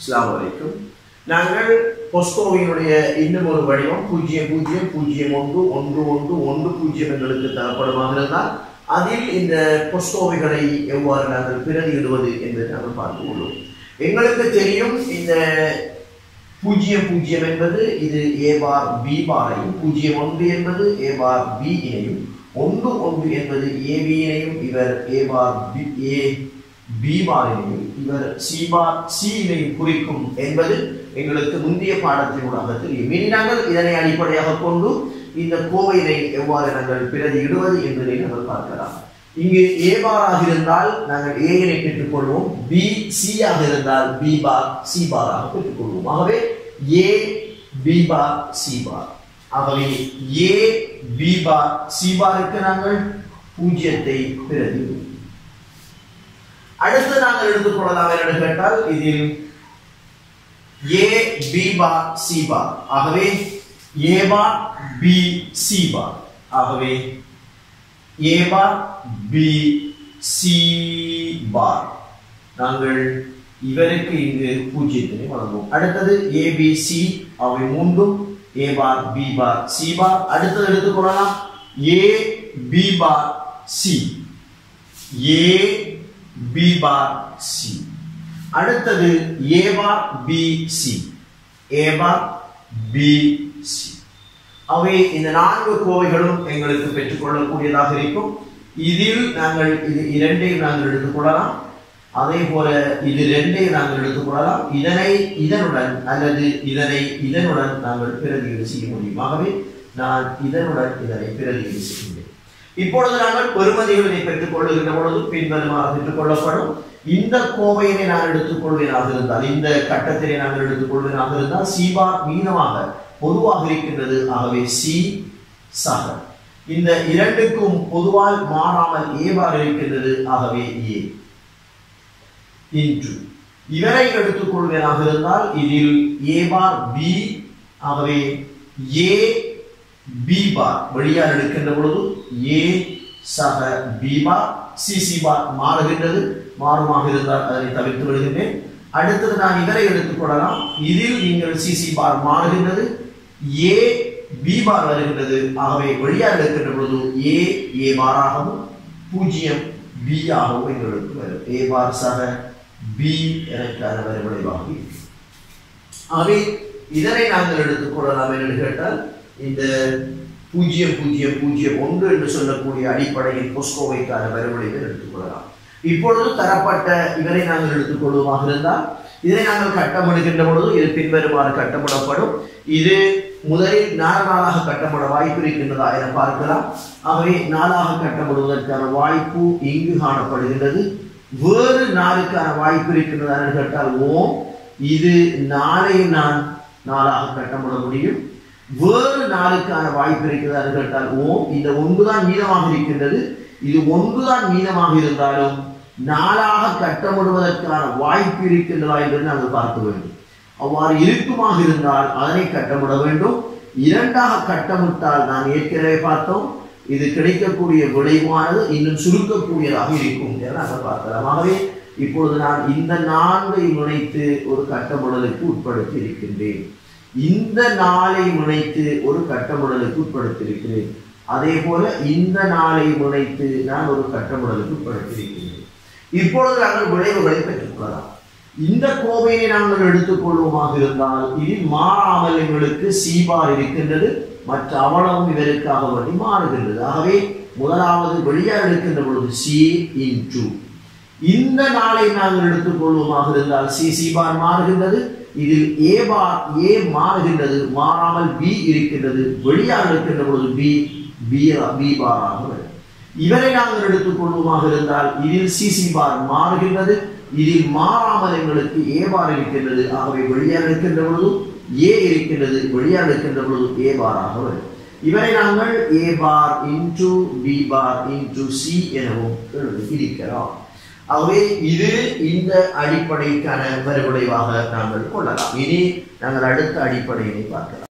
அஸ்ஸலாமு அலைக்கும் நாங்கள் பொஸ்கோவினுடைய இன்னும் ஒரு வடிவம் பூஜ்ஜியம் பூஜ்ஜியம் பூஜ்ஜியம் ஒன்று ஒன்று ஒன்று ஒன்று பூஜ்ஜியம் எங்களுக்கு தரப்படுமாக இருந்தால் அதில் இந்த பொஸ்கோவைகளை எவ்வாறு நாங்கள் பிரதியிடுவது என்பதை நாங்கள் பார்க்க உள்ளோம் எங்களுக்கு தெரியும் இந்த பூஜ்ஜியம் பூஜ்ஜியம் என்பது இது ஏ பார் பி பாரையும் பூஜ்ஜியம் ஒன்று என்பது ஏ பார் பி இணையும் ஒன்று ஒன்று என்பது ஏ பி இணையும் இவர் ஏ பார் பி ஏ பி பார் இணையும் இவர் சி பார் சி இணையும் குறிக்கும் என்பது எங்களுக்கு முந்தைய பாடத்தினூடாக தெரியும் இனி நாங்கள் இதனை அடிப்படையாக கொண்டு இந்த கோவையினை எவ்வாறு நாங்கள் பிரதியிடுவது என்பதை நாங்கள் பார்க்கலாம் இங்கு ஏ பாராக இருந்தால் நாங்கள் ஏனை பெற்றுக்கொள்வோம் பி சி ஆக இருந்தால் பி பார் சி பாராக பெற்றுக்கொள்வோம் ஆகவே ஏ பி பார் சி பார் ஆகவே ஏ பி பார் சி பாருக்கு நாங்கள் பூஜ்ஜியத்தை பிரதியிடுவோம் அடுத்து நாங்கள் எடுத்துக்கொள்ளலாம் என்று கேட்டால் இதில் ஏ பி பார் சி பார் ஆகவே ஏ பார் பி சி பார் ஆகவே ஏ பார் பி சி பார் நாங்கள் இவருக்கு இங்கு பூஜ்ஜியத்தினை வழங்குவோம் அடுத்தது ஏ பி சி அவை மூன்றும் ஏ bar B bar C bar அடுத்தது எடுத்துக்கொள்ளலாம் A B bar C A B bar C அடுத்தது A bar B C A bar B C அவை இந்த நான்கு கோவைகளும் எங்களுக்கு பெற்றுக்கொள்ளக்கூடியதாக இருக்கும் இதில் நாங்கள் இது இரண்டையும் நாங்கள் எடுத்துக்கொள்ளலாம் அதே போல இது ரெண்டையும் நாங்கள் எடுத்துக்கொள்ளலாம் இதனை இதனுடன் அல்லது இதனை இதனுடன் நாங்கள் பிரதியீடு செய்ய முடியும் ஆகவே நான் இதனுடன் இதனை பிரதியீடு செய்கின்றேன் இப்பொழுது நாங்கள் பெருமதிகளை பெற்றுக் கொள்ளுகின்ற பொழுது பின்வருமாறு பெற்றுக் கொள்ளப்படும் இந்த கோவையினை நான் எடுத்துக்கொள்வேனாக இருந்தால் இந்த கட்டத்தினை நாங்கள் எடுத்துக்கொள்வேனாக இருந்தால் சீபா மீனமாக பொதுவாக இருக்கின்றது ஆகவே சி சக இந்த இரண்டுக்கும் பொதுவால் மாறாமல் ஏவாறு இருக்கின்றது ஆகவே ஏ இன்று இவரை எடுத்துக்கொள்வேனாக இருந்தால் இதில் ஏ பார் பி ஆகவே ஏ பி பார் வழியால் எடுக்கின்ற பொழுது ஏ சக B bar C C bar மாறுகின்றது மாறுமாக இருந்தால் அதனை தவிர்த்து விடுகின்றேன் அடுத்தது நான் இவரை எடுத்துக்கொள்ளலாம் இதில் நீங்கள் சி சி பார் மாறுகின்றது ஏ பி பார் வருகின்றது ஆகவே வழியாக எடுக்கின்ற பொழுது ஏ ஏ பாராகவும் பூஜ்ஜியம் பி ஆகவும் எங்களுக்கு வரும் ஏ பார் சக பி எனக்கான வரை விளைவாக இருக்கும் ஆகவே இதனை நாங்கள் எடுத்துக்கொள்ளலாம் என்று கேட்டால் இந்த பூஜ்ஜியம் பூஜ்ஜியம் பூஜ்ஜியம் ஒன்று என்று சொல்லக்கூடிய அடிப்படையில் பொஸ்கோவைக்கான வரைவழிவை எடுத்துக்கொள்ளலாம் இப்பொழுது தரப்பட்ட இதனை நாங்கள் எடுத்துக்கொள்வோமாக இருந்தால் இதனை நாங்கள் கட்டமிடுகின்ற பொழுது இது பின்வருமாறு கட்டமிடப்படும் இது முதலில் நாலு நாளாக கட்டப்பட வாய்ப்பு இருக்கின்றதா என பார்க்கலாம் ஆகவே நாளாக கட்டப்படுவதற்கான வாய்ப்பு இங்கு காணப்படுகின்றது வேறு நாளுக்கான வாய்ப்பு இருக்கின்றதா என்று கேட்டால் ஓம் இது நாளை நான் நாளாக கட்டமிட முடியும் வேறு நாளுக்கான வாய்ப்பு இருக்கிறதா என்று கேட்டால் ஓம் இந்த ஒன்றுதான் மீதமாக இருக்கின்றது இது ஒன்றுதான் மீதமாக இருந்தாலும் நாளாக கட்டமிடுவதற்கான வாய்ப்பு இருக்கின்றதா என்று நாங்கள் பார்க்க வேண்டும் அவ்வாறு இருக்குமாக இருந்தால் அதனை கட்டமிட வேண்டும் இரண்டாக கட்டமிட்டால் நான் ஏற்கனவே பார்த்தோம் இது கிடைக்கக்கூடிய விளைவானது இன்னும் சுருக்கக்கூடியதாக இருக்கும் என நாங்கள் பார்க்கலாம் ஆகவே இப்பொழுது நான் இந்த நான்கை முனைத்து ஒரு கட்டமிடலுக்கு உட்படுத்தி இருக்கின்றேன் இந்த நாளை முனைத்து ஒரு கட்டமிடலுக்கு உட்படுத்தியிருக்கிறேன் அதே போல இந்த நாளை முனைத்து நான் ஒரு கட்டமிடலுக்கு உட்படுத்தியிருக்கிறேன் இப்பொழுது நாங்கள் விளைவுகளை பெற்றுக்கொள்ளலாம் இந்த கோவையை நாங்கள் எடுத்துக்கொள்வோமாக இருந்தால் இதில் மாறாமல் எங்களுக்கு சீபார் இருக்கின்றது மற்ற அவளவும் இதற்காக வேண்டி மாறுகின்றது ஆகவே முதலாவது வெளியார் எடுக்கின்ற பொழுது சி இன்டு இந்த நாளை நாங்கள் எடுத்துக்கொள்வோமாக இருந்தால் சி சி பார் மாறுகின்றது இதில் ஏ பார் ஏ மாறுகின்றது மாறாமல் பி இருக்கின்றது வெளியார் எடுக்கின்ற பொழுது பி பி பி பாராக வரும் இவரை நாங்கள் எடுத்துக்கொள்வோமாக இருந்தால் இதில் சி சி பார் மாறுகின்றது இதில் மாறாமல் எங்களுக்கு ஏ பார் இருக்கின்றது ஆகவே வெளியார் இருக்கின்ற பொழுது ஏ இருக்கின்றது வெளியார் இருக்கின்ற பொழுது ஏ பாராக வரும் இவரை நாங்கள் A bar into B bar into C எனவும் இருக்கிறோம் ஆகவே இது இந்த அடிப்படைக்கான வரைவிளைவாக நாங்கள் கொள்ளலாம் இனி நாங்கள் அடுத்த அடிப்படையினை பார்க்கலாம்